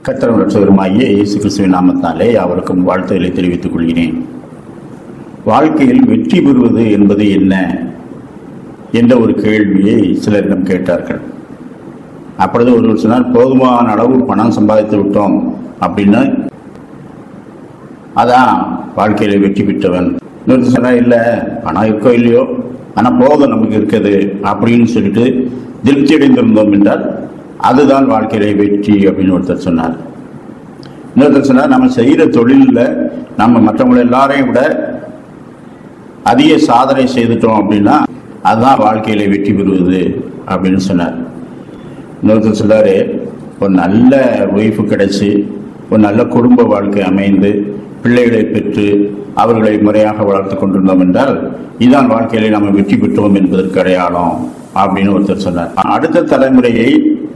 கர்த்தரும் ரட்சகருமாகிய இயேசு கிறிஸ்துவின் நாமத்தாலே அவருக்கும் வாழ்த்துக்களை தெரிவித்துக் கொள்கிறேன் வாழ்க்கையில் வெற்றி பெறுவது என்பது என்ன என்ற ஒரு கேள்வியை சிலரிடம் கேட்டார்கள் அப்பொழுது ஒருவர் சொன்னார் போதுமான அளவு பணம் சம்பாதித்து விட்டோம் அப்படின்னா அதான் வாழ்க்கையில வெற்றி பெற்றவன் இன்னொரு சொன்னா இல்ல பணம் இருக்கோ இல்லையோ ஆனா போதும் நமக்கு இருக்குது அப்படின்னு சொல்லிட்டு திருப்தி அடைந்திருந்தோம் என்றால் அதுதான் வாழ்க்கையில வெற்றி அப்படின்னு ஒருத்தர் சொன்னார் இன்னொருத்தர் சொன்னார் நம்ம செய்யற தொழிலில் நம்ம மற்றவங்களை எல்லாரையும் விட அதிக சாதனை செய்துட்டோம் அப்படின்னா அதுதான் வாழ்க்கையில வெற்றி பெறுவது அப்படின்னு சொன்னார் இன்னொருத்தர் சொல்றாரு ஒரு நல்ல ஒய்ஃபு கிடைச்சி ஒரு நல்ல குடும்ப வாழ்க்கை அமைந்து பிள்ளைகளை பெற்று அவர்களை முறையாக வளர்த்து கொண்டிருந்தோம் என்றால் இதுதான் வாழ்க்கையிலே நம்ம வெற்றி பெற்றோம் என்பதற்கு அடையாளம் அப்படின்னு ஒருத்தர் சொன்னார் அடுத்த தலைமுறையை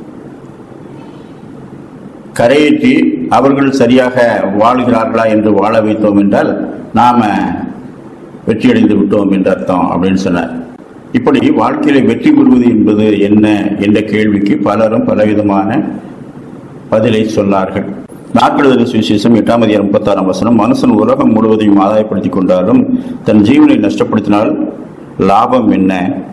கரையேற்றி அவர்கள் சரியாக வாழ்கிறார்களா என்று வாழ வைத்தோம் என்றால் நாம வெற்றியடைந்து விட்டோம் என்று அர்த்தம் அப்படின்னு சொன்னார் இப்படி வாழ்க்கையில வெற்றி பெறுவது என்பது என்ன என்ற கேள்விக்கு பலரும் பலவிதமான பதிலை சொன்னார்கள் நாட்கெழுதல் சுவிசேஷம் எட்டாம் அதிகாரம் முப்பத்தாறாம் வசனம் மனுஷன் உலகம் முழுவதையும் ஆதாயப்படுத்திக் கொண்டாலும் தன் ஜீவனை நஷ்டப்படுத்தினால் லாபம் என்ன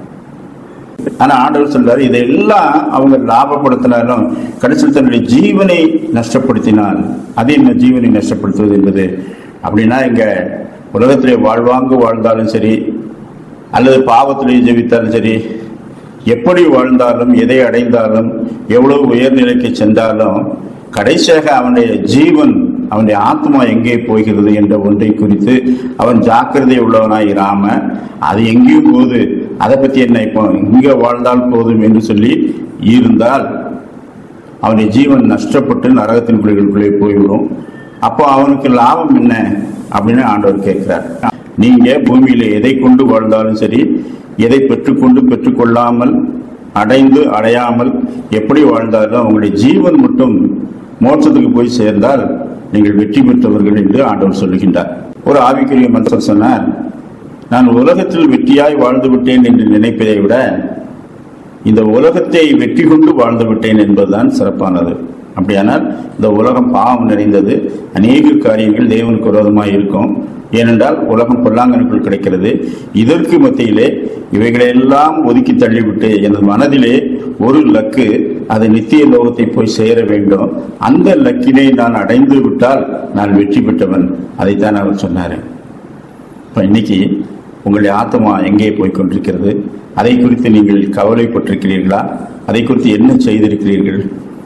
ஆனா ஆண்டவர் சொல்றாரு இதெல்லாம் அவங்க லாபப்படுத்தினாலும் கடைசியில் தன்னுடைய ஜீவனை நஷ்டப்படுத்தினால் அது என்ன ஜீவனை நஷ்டப்படுத்துவது என்பது அப்படின்னா இங்க உலகத்திலே வாழ்வாங்கு வாழ்ந்தாலும் சரி அல்லது பாவத்திலே ஜெபித்தாலும் சரி எப்படி வாழ்ந்தாலும் எதை அடைந்தாலும் எவ்வளவு உயர்நிலைக்கு சென்றாலும் கடைசியாக அவனுடைய ஜீவன் அவனுடைய ஆத்மா எங்கே போகிறது என்ற ஒன்றை குறித்து அவன் ஜாக்கிரதை உள்ளவனாய் இராம அது எங்கேயும் போகுது அதை பத்தி என்ன இப்போ இங்க வாழ்ந்தால் போதும் என்று சொல்லி இருந்தால் அவனுடைய ஜீவன் நஷ்டப்பட்டு நரகத்தின் பிள்ளைகளுக்குள்ளே போய்விடும் அப்போ அவனுக்கு லாபம் என்ன அப்படின்னு ஆண்டவர் கேட்கிறார் நீங்க பூமியில எதை கொண்டு வாழ்ந்தாலும் சரி எதை பெற்றுக்கொண்டு பெற்றுக்கொள்ளாமல் அடைந்து அடையாமல் எப்படி வாழ்ந்தாலும் அவங்களுடைய ஜீவன் மட்டும் மோட்சத்துக்கு போய் சேர்ந்தால் நீங்கள் வெற்றி பெற்றவர்கள் என்று ஆண்டவர் சொல்லுகின்றார் ஒரு ஆவிக்குரிய மனுஷர் சொன்னார் நான் உலகத்தில் வெற்றியாய் வாழ்ந்து விட்டேன் என்று நினைப்பதை விட இந்த உலகத்தை வெற்றி கொண்டு வாழ்ந்து விட்டேன் என்பதுதான் சிறப்பானது அப்படியானால் இந்த உலகம் பாவம் நிறைந்தது அநேக காரியங்கள் தேவனுக்கு விரோதமாக இருக்கும் ஏனென்றால் உலகம் பொல்லாங்கனுக்குள் கிடைக்கிறது இதற்கு மத்தியிலே இவைகளையெல்லாம் ஒதுக்கி தள்ளிவிட்டு எனது மனதிலே ஒரு லக்கு அது நித்திய லோகத்தை போய் சேர வேண்டும் அந்த லக்கினை நான் அடைந்து விட்டால் நான் வெற்றி பெற்றவன் அதைத்தான் அவர் சொன்னார் இப்போ இன்னைக்கு உங்களுடைய ஆத்மா எங்கே போய் கொண்டிருக்கிறது அதை குறித்து நீங்கள் கவலைப்பட்டிருக்கிறீர்களா அதை குறித்து என்ன செய்திருக்கிறீர்கள்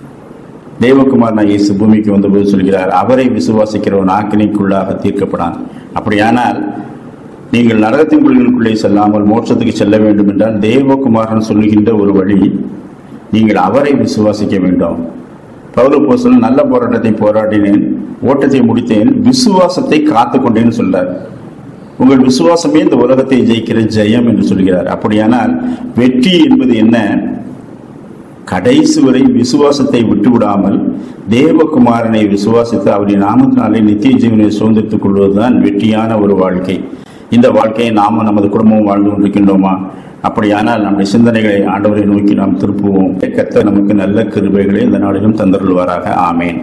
தேவகுமார் நான் இயேசு பூமிக்கு வந்தபோது சொல்கிறார் அவரை விசுவாசிக்கிறவன் ஆக்கினைக்குள்ளாக தீர்க்கப்படான் அப்படியானால் நீங்கள் நரகத்தின் குழிகளுக்குள்ளே செல்லாமல் மோட்சத்துக்கு செல்ல வேண்டும் என்றால் தேவகுமாரன் சொல்லுகின்ற ஒரு வழி நீங்கள் அவரை விசுவாசிக்க வேண்டும் பவுல போசல் நல்ல போராட்டத்தை போராடினேன் ஓட்டத்தை முடித்தேன் விசுவாசத்தை காத்து கொண்டேன்னு சொல்றார் உங்கள் விசுவாசமே இந்த உலகத்தை ஜெயிக்கிற ஜெயம் என்று சொல்கிறார் அப்படியானால் வெற்றி என்பது என்ன கடைசி வரை விசுவாசத்தை விட்டுவிடாமல் தேவகுமாரனை விசுவாசித்து அவருடைய நாமத்தினாலே நித்திய ஜீவனை சுதந்திரத்துக் கொள்வதுதான் வெற்றியான ஒரு வாழ்க்கை இந்த வாழ்க்கையை நாம நமது குடும்பம் வாழ்ந்து கொண்டிருக்கின்றோமா அப்படியானால் நம்முடைய சிந்தனைகளை ஆண்டவரை நோக்கி நாம் திருப்புவோம் கத்த நமக்கு நல்ல கிருபைகளை இந்த நாளிலும் தந்தருள்வாராக ஆமேன்